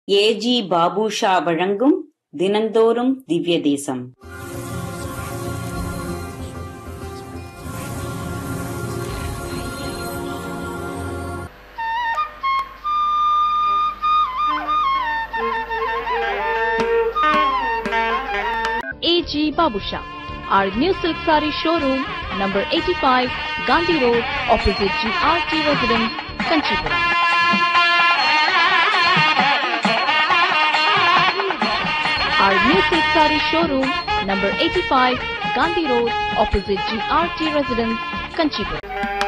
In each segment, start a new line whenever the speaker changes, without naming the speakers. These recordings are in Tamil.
ஏஜி பாபுஷா வழங்கும் தினந்தோறும் திவ்ய தேசம்
AG Babusha. Our new silk saree showroom, number 85, Gandhi Road, opposite GRT Residence, Kanchipura. Our new silk saree showroom, number 85, Gandhi Road, opposite GRT Residence, Kanchipura.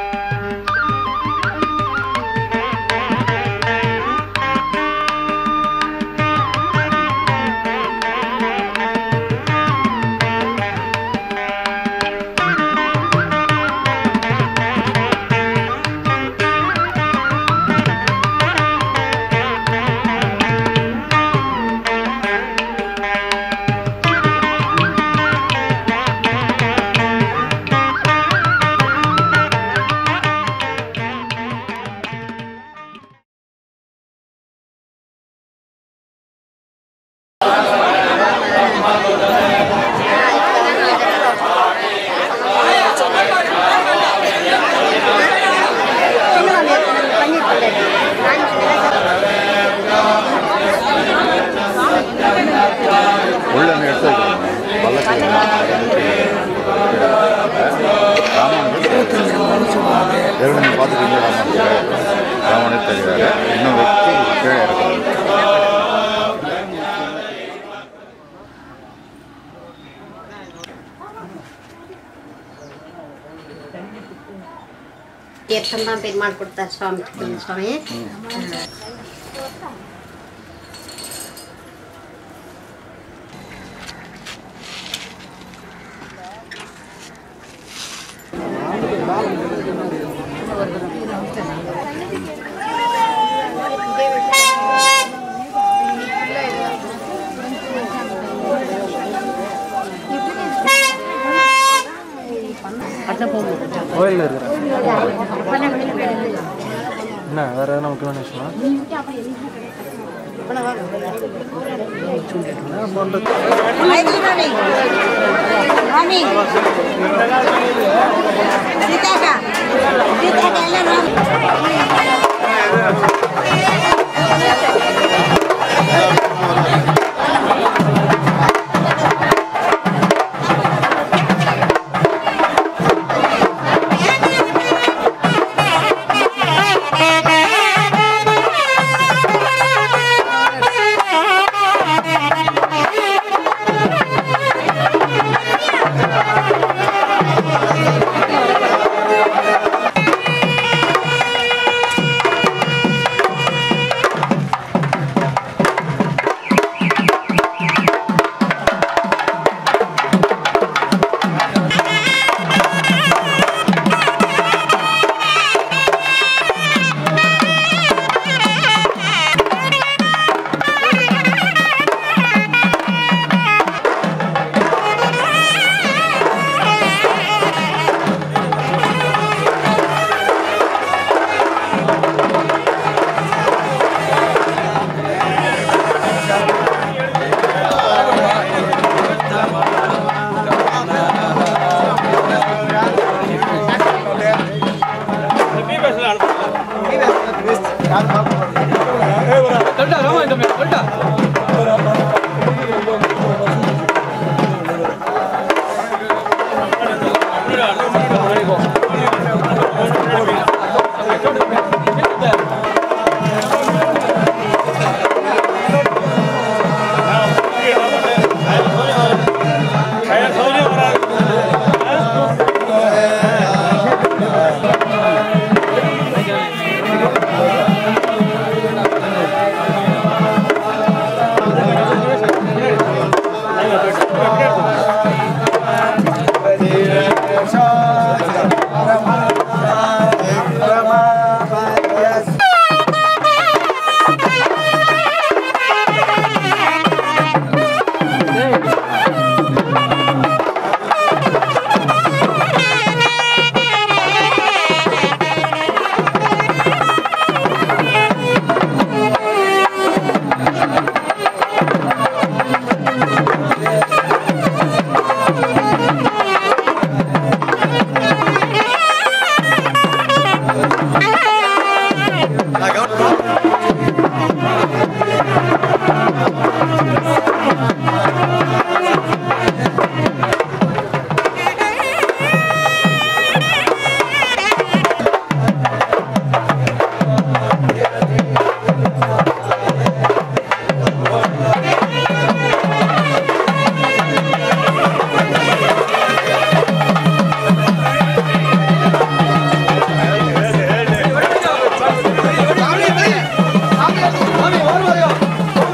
உள்ள எடுத்து வைக்கணும் பல்லக்கு ஏற்கனவே பார்த்துட்டீங்க ராமன் ராமனே தெரியாது இன்னும் வச்சு கீழே இறக்கணும்
தீர்த்தம் தான் பெருமாள் கொடுத்தார் சுவாமி சுவாமி
கோயிலில் இருக்கிறேன் என்ன வேற எதனா முக்கியமான விஷயமா
ஆ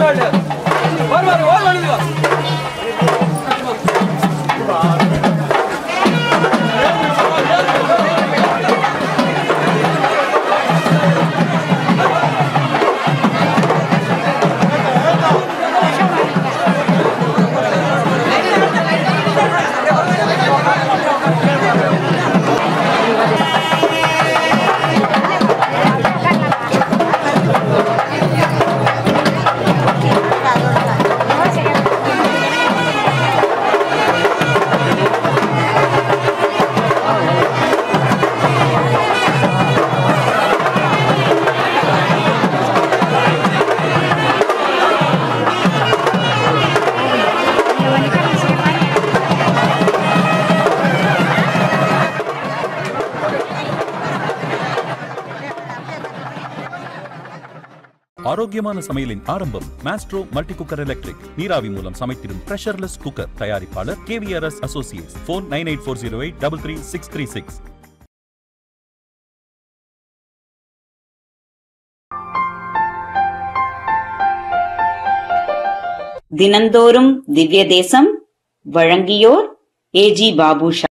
ஆரோக்கியமான சமையலின் ஆரம்பம் மாஸ்ட்ரோ மல்டி குக்கர் எலக்ட்ரிக் நீராவி மூலம் சமைத்திடும் பிரஷர்லெஸ் குக்கர் தயாரிப்பாளர் KVRS associates phone nine eight four zero eight double three six three six
தினந்தோறும் திவ்ய தேசம் வழங்கியோர் ஏஜி பாபுஷா